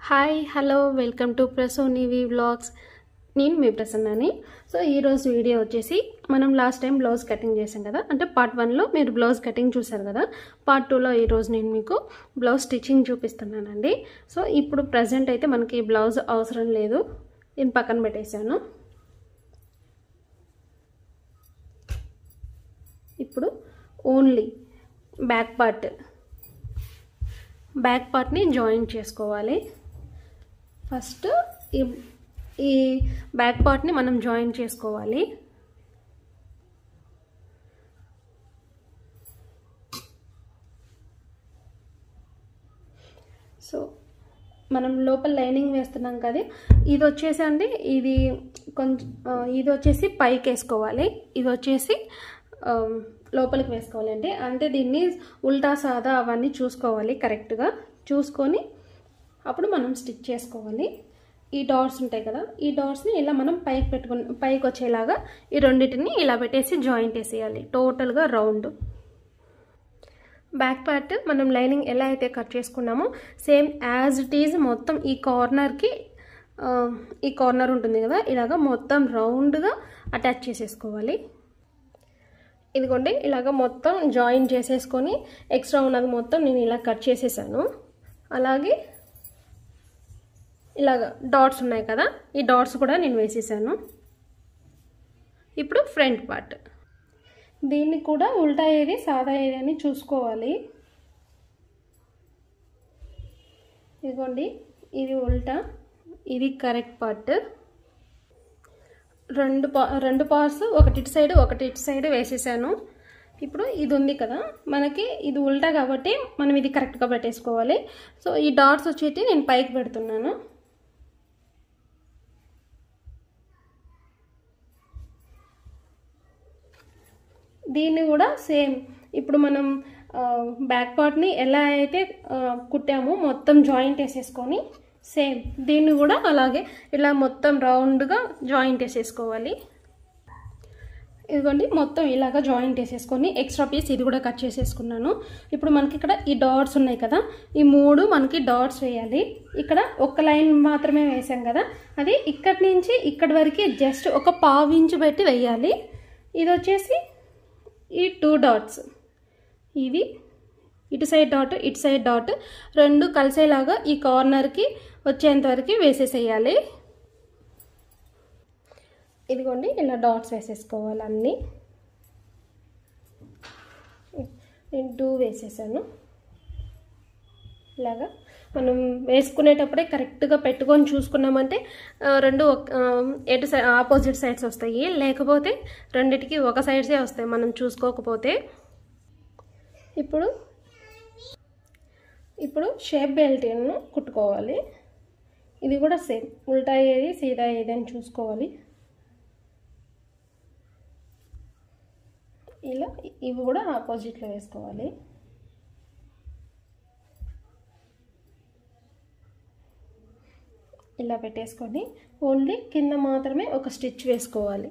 hi hello welcome to ప్రసోనివి vlogs నేను మీ ప్రసన్నని సో ఈరోజు వీడియో వచ్చేసి మనం లాస్ట్ టైం బ్లౌజ్ కటింగ్ చేసాం కదా అంటే పార్ట్ వన్లో మీరు బ్లౌజ్ కటింగ్ చూసారు కదా పార్ట్ టూలో ఈరోజు నేను మీకు బ్లౌజ్ స్టిచ్చింగ్ చూపిస్తున్నానండి సో ఇప్పుడు ప్రజెంట్ అయితే మనకి బ్లౌజ్ అవసరం లేదు నేను పక్కన పెట్టేశాను ఇప్పుడు ఓన్లీ బ్యాక్ పార్ట్ బ్యాక్ పార్ట్ని జాయిన్ చేసుకోవాలి ఫస్ట్ ఈ ఈ బ్యాక్ పార్ట్ని మనం జాయిన్ చేసుకోవాలి సో మనం లోపల లైనింగ్ వేస్తున్నాం కదా ఇది వచ్చేసి అండి ఇది కొంచెం ఇది వచ్చేసి పైకి వేసుకోవాలి ఇది వచ్చేసి లోపలికి వేసుకోవాలండి అంటే దీన్ని ఉల్టా సాదా అవన్నీ చూసుకోవాలి కరెక్ట్గా చూసుకొని అప్పుడు మనం స్టిచ్ చేసుకోవాలి ఈ డాట్స్ ఉంటాయి కదా ఈ డాట్స్ని ఇలా మనం పైకి పెట్టుకుని పైకి వచ్చేలాగా ఈ రెండింటిని ఇలా పెట్టేసి జాయింట్ వేసేయాలి టోటల్గా రౌండ్ బ్యాక్ పార్ట్ మనం లైనింగ్ ఎలా అయితే కట్ చేసుకున్నామో సేమ్ యాజ్ ఇట్ ఈజ్ మొత్తం ఈ కార్నర్కి ఈ కార్నర్ ఉంటుంది కదా ఇలాగ మొత్తం రౌండ్గా అటాచ్ చేసేసుకోవాలి ఇదిగోండి ఇలాగ మొత్తం జాయిన్ చేసేసుకొని ఎక్స్ట్రా ఉన్నది మొత్తం నేను ఇలా కట్ చేసేసాను అలాగే ఇలాగ డాట్స్ ఉన్నాయి కదా ఈ డాట్స్ కూడా నేను వేసేసాను ఇప్పుడు ఫ్రంట్ పార్ట్ దీన్ని కూడా ఉల్టా ఏది సాదా ఏది అని చూసుకోవాలి ఇదిగోండి ఇది ఉల్టా ఇది కరెక్ట్ పార్ట్ రెండు పా రెండు పార్ట్స్ ఒకటి ఇటు సైడ్ ఒకటి ఇటు సైడ్ వేసేసాను ఇప్పుడు ఇది ఉంది కదా మనకి ఇది ఉల్టా కాబట్టి మనం ఇది కరెక్ట్గా పెట్టేసుకోవాలి సో ఈ డాట్స్ వచ్చేటి నేను పైకి పెడుతున్నాను దీన్ని కూడా సేమ్ ఇప్పుడు మనం బ్యాక్ పార్ట్ని ఎలా అయితే కుట్టామో మొత్తం జాయింట్ వేసేసుకొని సేమ్ దీన్ని కూడా అలాగే ఇలా మొత్తం రౌండ్గా జాయింట్ వేసేసుకోవాలి ఇదిగోండి మొత్తం ఇలాగ జాయింట్ వేసేసుకొని ఎక్స్ట్రా పీస్ ఇది కూడా కట్ చేసేసుకున్నాను ఇప్పుడు మనకి ఇక్కడ ఈ డాట్స్ ఉన్నాయి కదా ఈ మూడు మనకి డాట్స్ వేయాలి ఇక్కడ ఒక లైన్ మాత్రమే వేసాం కదా అది ఇక్కడి నుంచి ఇక్కడి వరకు జస్ట్ ఒక పావు ఇంచు పెట్టి వేయాలి ఇది వచ్చేసి ఈ టూ డాట్స్ ఇవి ఇటు సైడ్ డాట్ ఇటు సైడ్ డాట్ రెండు కలిసేలాగా ఈ కార్నర్కి వచ్చేంత వరకు వేసేసేయాలి ఇదిగోండి ఇలా డాట్స్ వేసేసుకోవాలి అన్నీ నేను టూ వేసేసాను ఇలాగా మనం వేసుకునేటప్పుడే కరెక్ట్గా పెట్టుకొని చూసుకున్నామంటే రెండు ఎటు సైడ్ ఆపోజిట్ సైడ్స్ వస్తాయి లేకపోతే రెండిటికి ఒక సైడ్సే వస్తాయి మనం చూసుకోకపోతే ఇప్పుడు ఇప్పుడు షేప్ బెల్ట్ను కుట్టుకోవాలి ఇది కూడా సేమ్ ఉల్టా ఏది సీదా ఏది అని చూసుకోవాలి ఇలా ఇవి కూడా ఆపోజిట్లో వేసుకోవాలి ఇలా పెట్టేసుకొని ఓన్లీ కింద మాత్రమే ఒక స్టిచ్ వేసుకోవాలి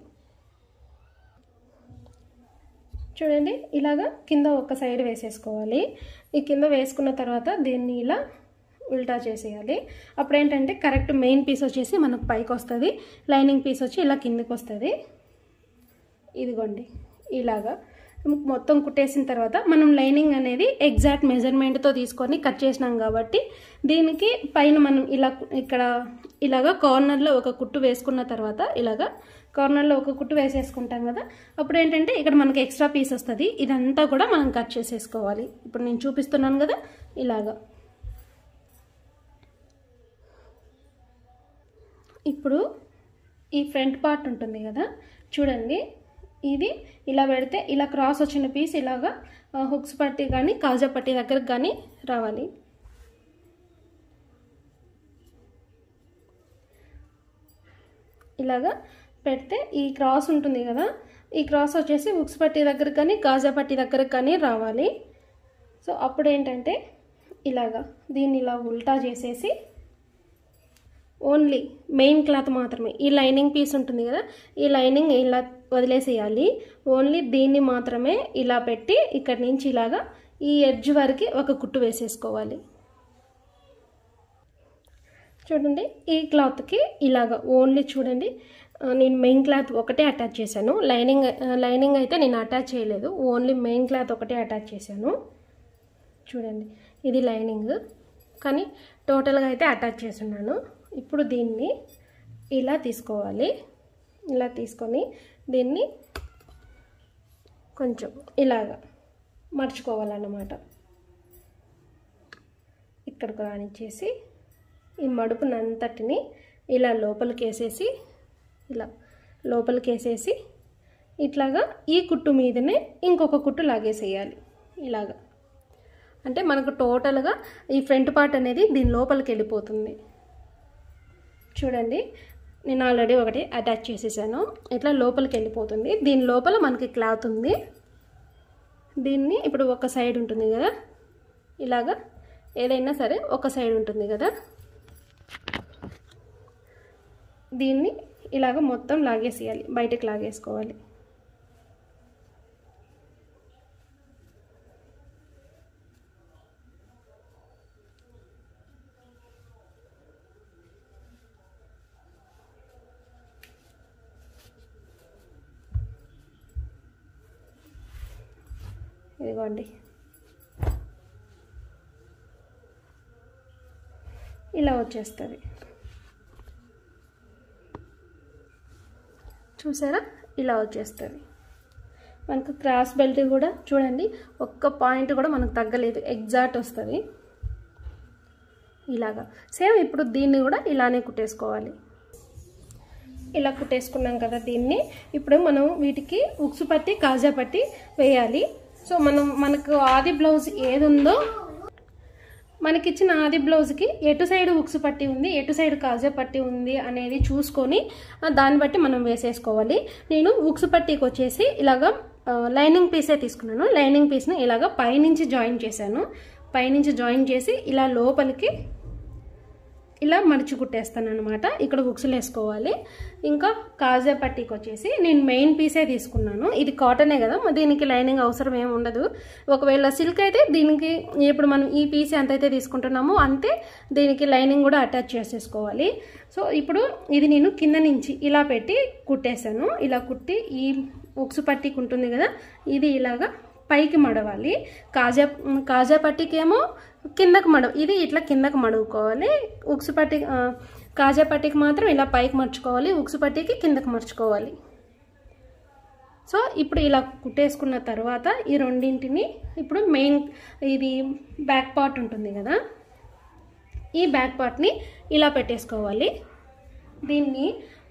చూడండి ఇలాగా కింద ఒక సైడ్ వేసేసుకోవాలి ఈ కింద వేసుకున్న తర్వాత దీన్ని ఇలా ఉల్టా చేసేయాలి అప్పుడు ఏంటంటే కరెక్ట్ మెయిన్ పీస్ వచ్చేసి మనకు పైకి వస్తుంది లైనింగ్ పీస్ వచ్చి ఇలా కిందకి వస్తుంది ఇదిగోండి ఇలాగా మొత్తం కుట్టేసిన తర్వాత మనం లైనింగ్ అనేది ఎగ్జాక్ట్ మెజర్మెంట్తో తీసుకొని కట్ చేసినాం కాబట్టి దీనికి పైన మనం ఇలా ఇక్కడ ఇలాగా కార్నర్లో ఒక కుట్టు వేసుకున్న తర్వాత ఇలాగా కార్నర్లో ఒక కుట్టు వేసేసుకుంటాం కదా అప్పుడు ఏంటంటే ఇక్కడ మనకి ఎక్స్ట్రా పీస్ వస్తుంది ఇదంతా కూడా మనం కట్ చేసేసుకోవాలి ఇప్పుడు నేను చూపిస్తున్నాను కదా ఇలాగా ఇప్పుడు ఈ ఫ్రంట్ పార్ట్ ఉంటుంది కదా చూడండి ఇది ఇలా పెడితే ఇలా క్రాస్ వచ్చిన పీస్ ఇలాగా హుక్స్ పట్టి కానీ కాజా పట్టి దగ్గరకు కానీ రావాలి ఇలాగా పెడితే ఈ క్రాస్ ఉంటుంది కదా ఈ క్రాస్ వచ్చేసి హుక్స్ పట్టి దగ్గరకు కానీ కాజా పట్టి దగ్గరకు కానీ రావాలి సో అప్పుడు ఏంటంటే ఇలాగా దీన్ని ఇలా ఉల్టా చేసేసి ఓన్లీ మెయిన్ క్లాత్ మాత్రమే ఈ లైనింగ్ పీస్ ఉంటుంది కదా ఈ లైనింగ్ ఇలా వదిలేసేయాలి ఓన్లీ దీన్ని మాత్రమే ఇలా పెట్టి ఇక్కడి నుంచి ఇలాగా ఈ ఎడ్జ్ వరకు ఒక కుట్టు వేసేసుకోవాలి చూడండి ఈ క్లాత్కి ఇలాగ ఓన్లీ చూడండి ఆ, నేను మెయిన్ క్లాత్ ఒకటే అటాచ్ చేశాను లైనింగ్ ఆ, లైనింగ్ అయితే నేను అటాచ్ చేయలేదు ఓన్లీ మెయిన్ క్లాత్ ఒకటే అటాచ్ చేశాను చూడండి ఇది లైనింగ్ కానీ టోటల్గా అయితే అటాచ్ చేస్తున్నాను ఇప్పుడు దీన్ని ఇలా తీసుకోవాలి ఇలా తీసుకొని దీన్ని కొంచెం ఇలాగా మర్చుకోవాలన్నమాట ఇక్కడికి రానిచ్చేసి ఈ మడుపునంతటిని ఇలా లోపలికి వేసేసి ఇలా లోపలికి వేసేసి ఇట్లాగా ఈ కుట్టు మీదనే ఇంకొక కుట్టు లాగేసేయాలి ఇలాగా అంటే మనకు టోటల్గా ఈ ఫ్రంట్ పార్ట్ అనేది దీని లోపలికి వెళ్ళిపోతుంది చూడండి నేను ఆల్రెడీ ఒకటి అటాచ్ చేసేసాను ఇట్లా లోపలికి వెళ్ళిపోతుంది దీని లోపల మనకి క్లాత్ ఉంది దీన్ని ఇప్పుడు ఒక సైడ్ ఉంటుంది కదా ఇలాగా ఏదైనా సరే ఒక సైడ్ ఉంటుంది కదా దీన్ని ఇలాగ మొత్తం లాగేసేయాలి బయటకు లాగేసుకోవాలి ఇదిగోండి ఇలా వచ్చేస్తుంది చూసారా ఇలా వచ్చేస్తుంది మనకు క్రాస్ బెల్ట్ కూడా చూడండి ఒక్క పాయింట్ కూడా మనకు తగ్గలేదు ఎగ్జాక్ట్ వస్తుంది ఇలాగా సేమ్ ఇప్పుడు దీన్ని కూడా ఇలానే కుట్టేసుకోవాలి ఇలా కుట్టేసుకున్నాం కదా దీన్ని ఇప్పుడు మనం వీటికి ఉక్సు పట్టి కాజా పట్టి వేయాలి సో మనం మనకు ఆది బ్లౌజ్ ఏది ఉందో మనకిచ్చిన ఆది బ్లౌజ్కి ఎటు సైడ్ ఉక్సు పట్టి ఉంది ఎటు సైడ్ కాజా పట్టి ఉంది అనేది చూసుకొని ఆ, దాన్ని బట్టి మనం వేసేసుకోవాలి నేను ఉక్సు పట్టీకి వచ్చేసి ఇలాగ ఆ, లైనింగ్ పీసే తీసుకున్నాను లైనింగ్ పీస్ని ఇలాగ పైనుంచి జాయిన్ చేశాను పైనుంచి జాయిన్ చేసి ఇలా లోపలికి ఇలా మడిచి కుట్టేస్తాను అనమాట ఇక్కడ బుక్స్లు వేసుకోవాలి ఇంకా కాజా పట్టీకి వచ్చేసి నేను మెయిన్ పీసే తీసుకున్నాను ఇది కాటనే కదా మరి దీనికి లైనింగ్ అవసరం ఏమి ఉండదు ఒకవేళ సిల్క్ అయితే దీనికి ఇప్పుడు మనం ఈ పీస్ ఎంత అయితే తీసుకుంటున్నామో అంతే దీనికి లైనింగ్ కూడా అటాచ్ చేసేసుకోవాలి సో ఇప్పుడు ఇది నేను కింద నుంచి ఇలా పెట్టి కుట్టేశాను ఇలా కుట్టి ఈ ఉక్సు పట్టీకి ఉంటుంది కదా ఇది ఇలాగా పైకి మడవాలి కాజా కాజా పట్టీకేమో కిందకు మడవ ఇది ఇట్లా కిందకు మడుగుకోవాలి ఉక్సు పట్టి ఆ, కాజా పట్టీకి మాత్రం ఇలా పైకి మర్చుకోవాలి ఉక్సు పట్టీకి కిందకు మర్చుకోవాలి సో ఇప్పుడు ఇలా కుట్టేసుకున్న తర్వాత ఈ రెండింటిని ఇప్పుడు మెయిన్ ఇది బ్యాక్ పార్ట్ ఉంటుంది కదా ఈ బ్యాక్ పార్ట్ని ఇలా పెట్టేసుకోవాలి దీన్ని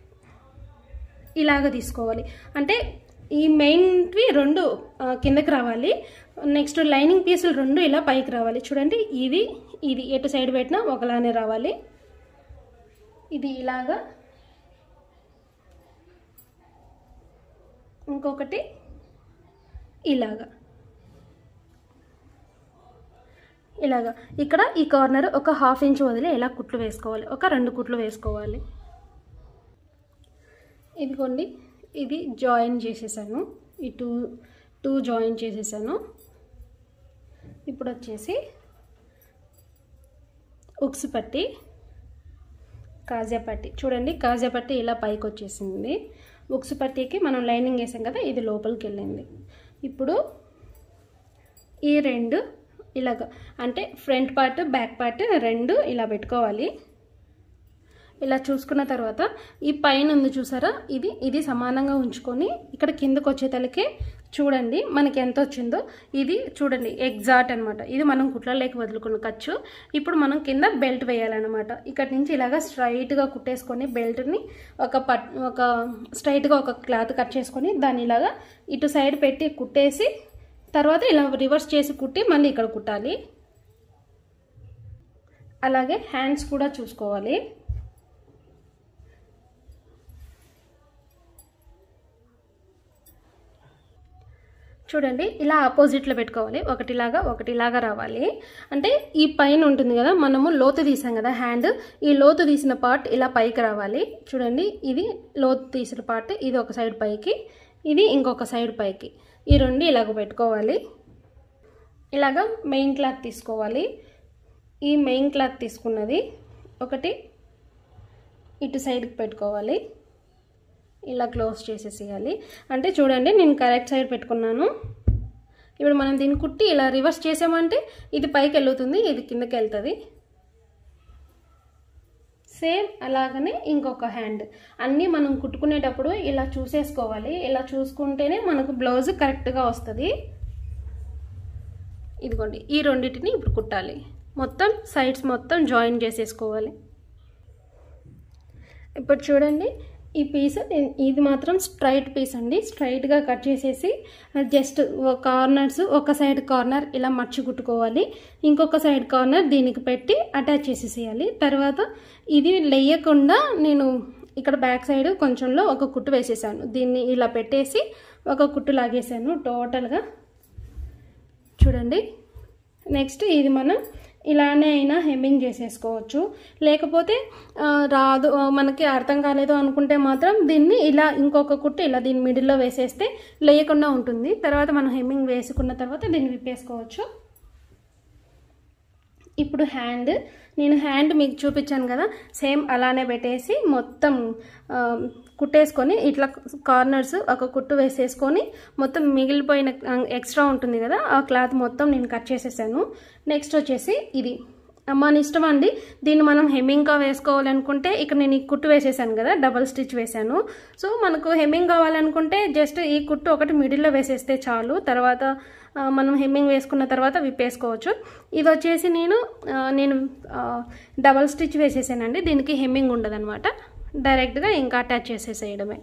ఇలాగ తీసుకోవాలి అంటే ఈ మెయిన్వి రెండు ఆ, కిందకి రావాలి నెక్స్ట్ లైనింగ్ పీసులు రెండు ఇలా పైకి రావాలి చూడండి ఇది ఇది ఎటు సైడ్ పెట్టినా ఒకలానే రావాలి ఇది ఇలాగా ఇంకొకటి ఇలాగా ఇలాగా ఇక్కడ ఈ కార్నర్ ఒక హాఫ్ ఇంచ్ వదిలి ఇలా కుట్లు వేసుకోవాలి ఒక రెండు కుట్లు వేసుకోవాలి ఇదిగోండి ఇది జాయిన్ చేసేసాను ఈ టూ టూ జాయిన్ చేసేసాను ఇప్పుడు వచ్చేసి ఉక్స్ పట్టి కాజా పట్టి చూడండి కాజా పట్టి ఇలా పైకి వచ్చేసింది ఉక్స్ పట్టీకి మనం లైనింగ్ వేసాం కదా ఇది లోపలికి వెళ్ళింది ఇప్పుడు ఈ రెండు ఇలాగ అంటే ఫ్రంట్ పార్ట్ బ్యాక్ పార్ట్ రెండు ఇలా పెట్టుకోవాలి ఇలా చూసుకున్న తర్వాత ఈ పైన ఉంది చూసారా ఇది ఇది సమానంగా ఉంచుకొని ఇక్కడ కిందకు వచ్చేతలకే చూడండి మనకి ఎంత వచ్చిందో ఇది చూడండి ఎగ్జాక్ట్ అనమాట ఇది మనం కుట్లలోకి వదులుకున్న ఖర్చు ఇప్పుడు మనం కింద బెల్ట్ వేయాలన్నమాట ఇక్కడ నుంచి ఇలాగ స్ట్రైట్గా కుట్టేసుకొని బెల్ట్ని ఒక పట్ ఒక స్ట్రైట్గా ఒక క్లాత్ కట్ చేసుకొని దాన్ని ఇలాగా ఇటు సైడ్ పెట్టి కుట్టేసి తర్వాత ఇలా రివర్స్ చేసి కుట్టి మళ్ళీ ఇక్కడ కుట్టాలి అలాగే హ్యాండ్స్ కూడా చూసుకోవాలి చూడండి ఇలా ఆపోజిట్లో పెట్టుకోవాలి ఒకటిలాగా ఒకటిలాగా రావాలి అంటే ఈ పైన ఉంటుంది కదా మనము లోతు తీసాం కదా హ్యాండ్ ఈ లోతు తీసిన పార్ట్ ఇలా పైకి రావాలి చూడండి ఇది లోతు తీసిన పార్ట్ ఇది ఒక సైడ్ పైకి ఇది ఇంకొక సైడ్ పైకి ఈ రెండు ఇలాగ పెట్టుకోవాలి ఇలాగ మెయిన్ క్లాత్ తీసుకోవాలి ఈ మెయిన్ క్లాత్ తీసుకున్నది ఒకటి ఇటు సైడ్కి పెట్టుకోవాలి ఇలా క్లోజ్ చేసేసేయాలి అంటే చూడండి నేను కరెక్ట్ సైడ్ పెట్టుకున్నాను ఇప్పుడు మనం దీన్ని కుట్టి ఇలా రివర్స్ చేసామంటే ఇది పైకి వెళ్తుంది ఇది కిందకి వెళ్తుంది సేమ్ అలాగనే ఇంకొక హ్యాండ్ అన్నీ మనం కుట్టుకునేటప్పుడు ఇలా చూసేసుకోవాలి ఇలా చూసుకుంటేనే మనకు బ్లౌజ్ కరెక్ట్గా వస్తుంది ఇదిగోండి ఈ రెండింటిని ఇప్పుడు కుట్టాలి మొత్తం సైడ్స్ మొత్తం జాయిన్ చేసేసుకోవాలి ఇప్పుడు చూడండి ఈ పీస్ ఇది మాత్రం స్ట్రైట్ పీస్ అండి స్ట్రైట్గా కట్ చేసేసి జస్ట్ కార్నర్స్ ఒక సైడ్ కార్నర్ ఇలా మర్చి కుట్టుకోవాలి ఇంకొక సైడ్ కార్నర్ దీనికి పెట్టి అటాచ్ చేసేసేయాలి తర్వాత ఇది లేయకుండా నేను ఇక్కడ బ్యాక్ సైడ్ కొంచెంలో ఒక కుట్టు వేసేసాను దీన్ని ఇలా పెట్టేసి ఒక కుట్టు లాగేసాను టోటల్గా చూడండి నెక్స్ట్ ఇది మనం ఇలానే అయినా హెమ్మింగ్ చేసేసుకోవచ్చు లేకపోతే రాదు మనకి అర్థం కాలేదు అనుకుంటే మాత్రం దీన్ని ఇలా ఇంకొక కుట్టు ఇలా దీని మిడిల్లో వేసేస్తే లేయకుండా ఉంటుంది తర్వాత మనం హెమ్మింగ్ వేసుకున్న తర్వాత దీన్ని విప్పేసుకోవచ్చు ఇప్పుడు హ్యాండ్ నేను హ్యాండ్ మీకు చూపించాను కదా సేమ్ అలానే పెట్టేసి మొత్తం కుట్టేసుకొని ఇట్లా కార్నర్స్ ఒక కుట్టు వేసేసుకొని మొత్తం మిగిలిపోయిన ఎక్స్ట్రా ఉంటుంది కదా ఆ క్లాత్ మొత్తం నేను కట్ చేసేసాను నెక్స్ట్ వచ్చేసి ఇది మన ఇష్టం అండి దీన్ని మనం హెమ్మింగ్గా వేసుకోవాలనుకుంటే ఇక్కడ నేను ఈ కుట్టు వేసేసాను కదా డబల్ స్టిచ్ వేసాను సో మనకు హెమ్మింగ్ కావాలనుకుంటే జస్ట్ ఈ కుట్టు ఒకటి మిడిల్లో వేసేస్తే చాలు తర్వాత మనం హెమ్మింగ్ వేసుకున్న తర్వాత విప్పేసుకోవచ్చు ఇది వచ్చేసి నేను నేను డబల్ స్టిచ్ వేసేసానండి దీనికి హెమ్మింగ్ ఉండదన్నమాట డైరెక్ట్గా ఇంకా అటాచ్ చేసేసేయడమే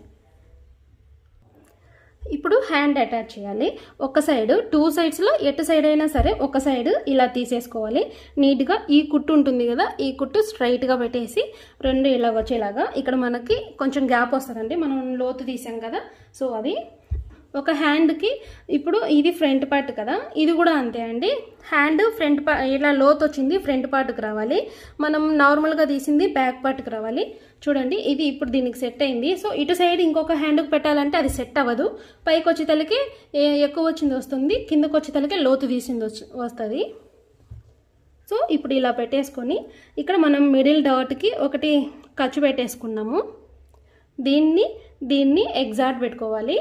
ఇప్పుడు హ్యాండ్ అటాచ్ చేయాలి ఒక సైడ్ టూ సైడ్స్లో ఎటు సైడ్ అయినా సరే ఒక సైడ్ ఇలా తీసేసుకోవాలి నీట్గా ఈ కుట్టు ఉంటుంది కదా ఈ కుట్టు స్ట్రైట్గా పెట్టేసి రెండు ఇలా వచ్చేలాగా ఇక్కడ మనకి కొంచెం గ్యాప్ వస్తుందండి మనం లోతు తీసాం కదా సో అది ఒక హ్యాండ్కి ఇప్పుడు ఇది ఫ్రంట్ పార్ట్ కదా ఇది కూడా అంతే అండి హ్యాండ్ ఫ్రంట్ పా ఇలా లోత్ వచ్చింది ఫ్రంట్ పార్ట్కి రావాలి మనం నార్మల్గా తీసింది బ్యాక్ పార్ట్కి రావాలి చూడండి ఇది ఇప్పుడు దీనికి సెట్ అయింది సో ఇటు సైడ్ ఇంకొక హ్యాండ్కి పెట్టాలంటే అది సెట్ అవ్వదు పైకి వచ్చే తలకి ఎక్కువ వచ్చింది వస్తుంది కిందకు వచ్చే తలకి లోతు తీసింది వస్తుంది సో ఇప్పుడు ఇలా పెట్టేసుకొని ఇక్కడ మనం మిడిల్ డాట్కి ఒకటి ఖర్చు పెట్టేసుకున్నాము దీన్ని దీన్ని ఎగ్జాక్ట్ పెట్టుకోవాలి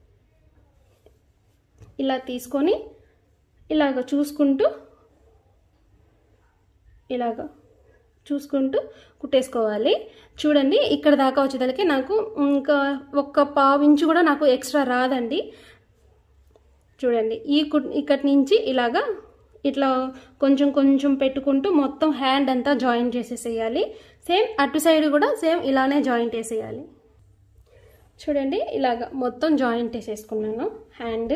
ఇలా తీసుకొని ఇలాగ చూసుకుంటూ ఇలాగ చూసుకుంటూ కుట్టేసుకోవాలి చూడండి ఇక్కడ దాకా వచ్చేదానికి నాకు ఇంకా ఒక్క పావు ఇంచు కూడా నాకు ఎక్స్ట్రా రాదండి చూడండి ఈ కు ఇక్కడి నుంచి ఇలాగా ఇట్లా కొంచెం కొంచెం పెట్టుకుంటూ మొత్తం హ్యాండ్ అంతా జాయిన్ చేసేసేయాలి సేమ్ అటు సైడ్ కూడా సేమ్ ఇలానే జాయింట్ వేసేయాలి చూడండి ఇలాగ మొత్తం జాయింట్ వేసేసుకున్నాను హ్యాండ్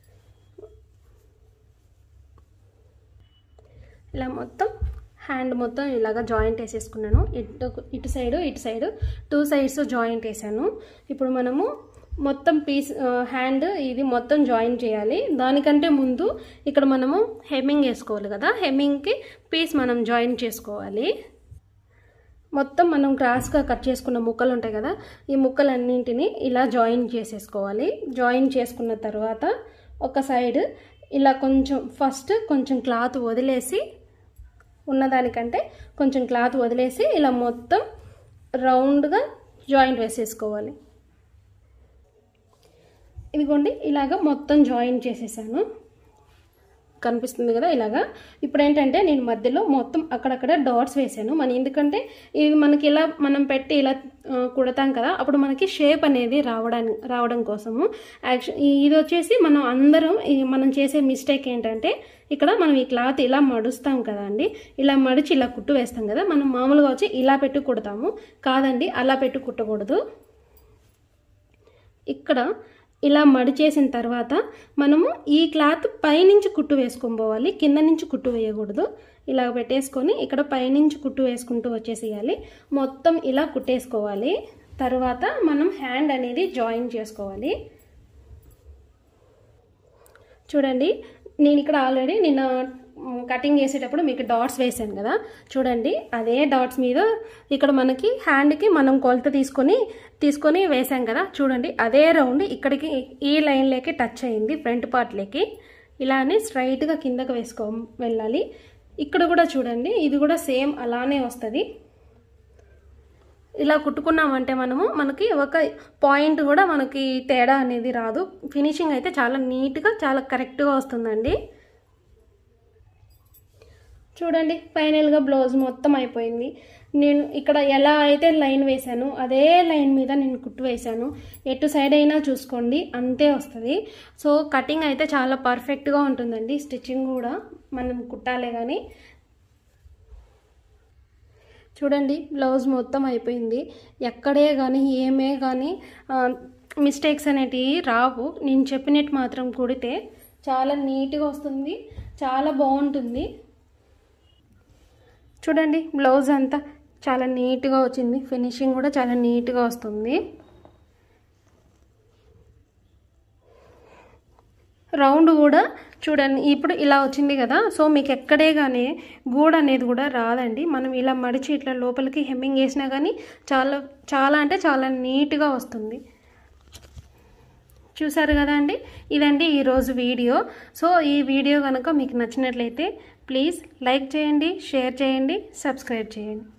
ఇలా మొత్తం హ్యాండ్ మొత్తం ఇలాగ జాయింట్ వేసేసుకున్నాను ఇటు ఇటు సైడు ఇటు సైడు టూ సైడ్స్ జాయింట్ వేసాను ఇప్పుడు మనము మొత్తం పీస్ హ్యాండ్ ఇది మొత్తం జాయిన్ చేయాలి దానికంటే ముందు ఇక్కడ మనము హెమ్మింగ్ వేసుకోవాలి కదా హెమ్మింగ్కి పీస్ మనం జాయిన్ చేసుకోవాలి మొత్తం మనం క్రాస్గా కట్ చేసుకున్న ముక్కలు ఉంటాయి కదా ఈ ముక్కలన్నింటినీ ఇలా జాయిన్ చేసేసుకోవాలి జాయిన్ చేసుకున్న తర్వాత ఒక సైడ్ ఇలా కొంచెం ఫస్ట్ కొంచెం క్లాత్ వదిలేసి ఉన్నదానికంటే కొంచెం క్లాత్ వదిలేసి ఇలా మొత్తం రౌండ్గా జాయింట్ వేసేసుకోవాలి ఇదిగోండి ఇలాగ మొత్తం జాయిన్ చేసేసాను కనిపిస్తుంది కదా ఇలాగా ఇప్పుడు ఏంటంటే నేను మధ్యలో మొత్తం అక్కడక్కడ డాట్స్ వేసాను మన ఎందుకంటే ఇది మనకి ఇలా మనం పెట్టి ఇలా కుడతాం కదా అప్పుడు మనకి షేప్ అనేది రావడానికి రావడం కోసము యాక్చువల్ ఇది వచ్చేసి మనం అందరం మనం చేసే మిస్టేక్ ఏంటంటే ఇక్కడ మనం ఈ క్లాత్ ఇలా మడుస్తాం కదా అండి ఇలా మడిచి ఇలా కుట్టు వేస్తాం కదా మనం మామూలుగా వచ్చి ఇలా పెట్టి కుడతాము కాదండి అలా పెట్టి కుట్టకూడదు ఇక్కడ ఇలా మడిచేసిన తర్వాత మనము ఈ క్లాత్ పైనుంచి కుట్టు వేసుకొని పోవాలి కింద నుంచి కుట్టు వేయకూడదు ఇలా పెట్టేసుకొని ఇక్కడ పైనుంచి కుట్టు వేసుకుంటూ వచ్చేసేయాలి మొత్తం ఇలా కుట్టేసుకోవాలి తర్వాత మనం హ్యాండ్ అనేది జాయిన్ చేసుకోవాలి చూడండి నేను ఇక్కడ ఆల్రెడీ నిన్న కటింగ్ చేసేటప్పుడు మీకు డాట్స్ వేసాను కదా చూడండి అదే డాట్స్ మీద ఇక్కడ మనకి హ్యాండ్కి మనం కొలత తీసుకొని తీసుకొని వేసాం కదా చూడండి అదే రౌండ్ ఇక్కడికి ఈ లైన్లోకి టచ్ అయింది ఫ్రంట్ పార్ట్లోకి ఇలానే స్ట్రైట్గా కిందకు వేసుకో వెళ్ళాలి ఇక్కడ కూడా చూడండి ఇది కూడా సేమ్ అలానే వస్తుంది ఇలా కుట్టుకున్నామంటే మనము మనకి ఒక పాయింట్ కూడా మనకి తేడా అనేది రాదు ఫినిషింగ్ అయితే చాలా నీట్గా చాలా కరెక్ట్గా వస్తుందండి చూడండి ఫైనల్గా బ్లౌజ్ మొత్తం అయిపోయింది నేను ఇక్కడ ఎలా అయితే లైన్ వేశాను అదే లైన్ మీద నేను కుట్టు వేశాను ఎటు సైడ్ అయినా చూసుకోండి అంతే వస్తుంది సో కటింగ్ అయితే చాలా పర్ఫెక్ట్గా ఉంటుందండి స్టిచ్చింగ్ కూడా మనం కుట్టాలే కానీ చూడండి బ్లౌజ్ మొత్తం అయిపోయింది ఎక్కడే కానీ ఏమే కానీ మిస్టేక్స్ అనేటివి రావు నేను చెప్పినట్టు మాత్రం కుడితే చాలా నీట్గా వస్తుంది చాలా బాగుంటుంది చూడండి బ్లౌజ్ అంతా చాలా నీట్గా వచ్చింది ఫినిషింగ్ కూడా చాలా నీట్గా వస్తుంది రౌండ్ కూడా చూడండి ఇప్పుడు ఇలా వచ్చింది కదా సో మీకు ఎక్కడే కానీ గూడ అనేది కూడా రాదండి మనం ఇలా మడిచి ఇట్లా లోపలికి హెమ్మింగ్ వేసినా కానీ చాలా చాలా అంటే చాలా నీట్గా వస్తుంది చూసారు కదా అండి ఇదండి ఈరోజు వీడియో సో ఈ వీడియో కనుక మీకు నచ్చినట్లయితే ప్లీజ్ లైక్ చేయండి షేర్ చేయండి సబ్స్క్రైబ్ చేయండి